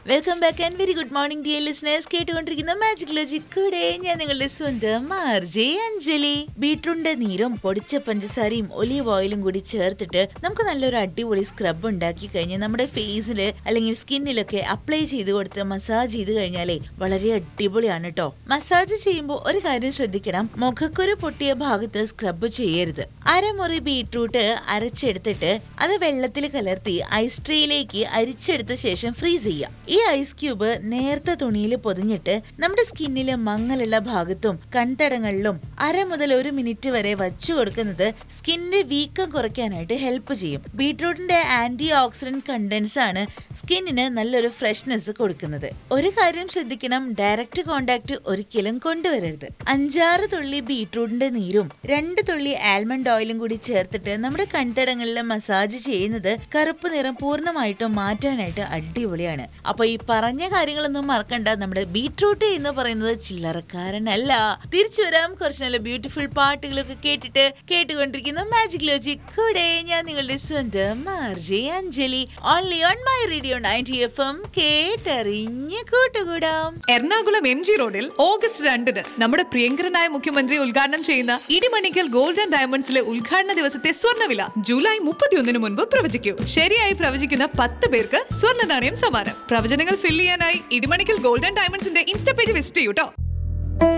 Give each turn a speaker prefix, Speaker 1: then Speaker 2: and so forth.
Speaker 1: welcome back and very good morning dear listeners കേട്ടുകൊണ്ടിരിക്കുന്ന magic logic കൂടെ ഞാൻ നിങ്ങളുടെ സ്വന്തം ആർജെ അഞ്ജലി ബീട്രൂട്ടിന്റെ നീരും പൊടിച്ച പഞ്ചസാരയും ഒലിവ് ഓയിലും കൂടി ചേർത്തിട്ട് നമുക്ക് നല്ലൊരു അടിപൊളി സ്ക്രബ് ഉണ്ടാക്കി കഴിഞ്ഞ് നമ്മുടെ ഫേസിൽ അല്ലെങ്കിൽ സ്കിന്നിലൊക്കെ അപ്ലൈ ചെയ്ത് കൊടുത്ത് മസാജ് ചെയ്ത് കഴിഞ്ഞാലേ വളരെ അടിപൊളിയാണ് കേട്ടോ മസാജ് ചെയ്യുമ്പോൾ ഒരു കാര്യം ശ്രദ്ധിക്കണം മുഖക്കുരു പൊട്ടിയ ഭാഗത്ത് സ്ക്രബ് ചെയ്യരുത് അരമുറി ബീട്രൂട്ട് അരച്ചെടുത്തിട്ട് അത് വെള്ളത്തിൽ കലർത്തി ഐസ് ട്രേയിലേക്ക് അരിച്ചെടുത്ത ശേഷം ഫ്രീസ് ചെയ്യാം ഈ ഐസ് ക്യൂബ് നേർത്ത തുണിയിൽ പൊതിഞ്ഞിട്ട് നമ്മുടെ സ്കിന്നിലെ മങ്ങലുള്ള ഭാഗത്തും കൺതടങ്ങളിലും അര മുതൽ ഒരു മിനിറ്റ് വരെ വച്ചു കൊടുക്കുന്നത് സ്കിന്നിന്റെ വീക്കം കുറയ്ക്കാനായിട്ട് ഹെൽപ്പ് ചെയ്യും ബീട്രൂട്ടിന്റെ ആന്റി ഓക്സിഡന്റ് കണ്ടൻസ് ആണ് സ്കിന്നിന് നല്ലൊരു ഫ്രഷ്നെസ് കൊടുക്കുന്നത് ഒരു കാര്യം ശ്രദ്ധിക്കണം ഡയറക്റ്റ് കോണ്ടാക്ട് ഒരിക്കലും കൊണ്ടുവരരുത് അഞ്ചാറ് തുള്ളി ബീട്രൂട്ടിന്റെ നീരും രണ്ട് തുള്ളി ആൽമണ്ട് ഓയിലും കൂടി ചേർത്തിട്ട് നമ്മുടെ കൺതടങ്ങളിൽ മസാജ് ചെയ്യുന്നത് കറുപ്പ് നിറം പൂർണ്ണമായിട്ടും മാറ്റാനായിട്ട് അടിപൊളിയാണ് അപ്പൊ ഈ പറഞ്ഞ കാര്യങ്ങളൊന്നും മറക്കണ്ട നമ്മുടെ ബീട്രൂട്ട് എന്ന് പറയുന്നത് ചില്ലറക്കാരനല്ല തിരിച്ചു വരാം കുറച്ച് നല്ല ബ്യൂട്ടിഫുൾ പാട്ടുകളൊക്കെ കേട്ടിട്ട് കേട്ടുകൊണ്ടിരിക്കുന്ന മാജിക് ലോജിക് കൂടെ ഞാൻ നിങ്ങളുടെ സ്വന്തം RJ Anjali only on my radio ninety F M കേട്ടറിഞ്ഞ് കൂട്ടുകൂടാം
Speaker 2: എറണാകുളം എം ജി റോഡിൽ ഓഗസ്റ്റ് രണ്ടിന് നമ്മുടെ പ്രിയങ്കരനായ മുഖ്യമന്ത്രി ഉദ്ഘാടനം ചെയ്യുന്ന ഇടിമണിക്കൽ ഗോൾഡ് ആൻഡ് ഡയമണ്ട്സിലെ ഉദ്ഘാടന ദിവസത്തെ സ്വർണ്ണവില ജൂലൈ മുപ്പത്തിയൊന്നിന് മുൻപ് പ്രവചിക്കൂ ശരിയായി പ്രവചിക്കുന്ന പത്ത് പേർക്ക് സ്വർണ്ണ നാണയം സമ്മാനം പ്രവചനങ്ങൾ ഫിൽ ചെയ്യാനായി ഇടിമണിക്കൽ ഗോൾഡ് ആൻഡ് ഡയമണ്ട്സിന്റെ ഇൻസ്റ്റ പേജ് വിസിറ്റ് ചെയ്യൂട്ടോ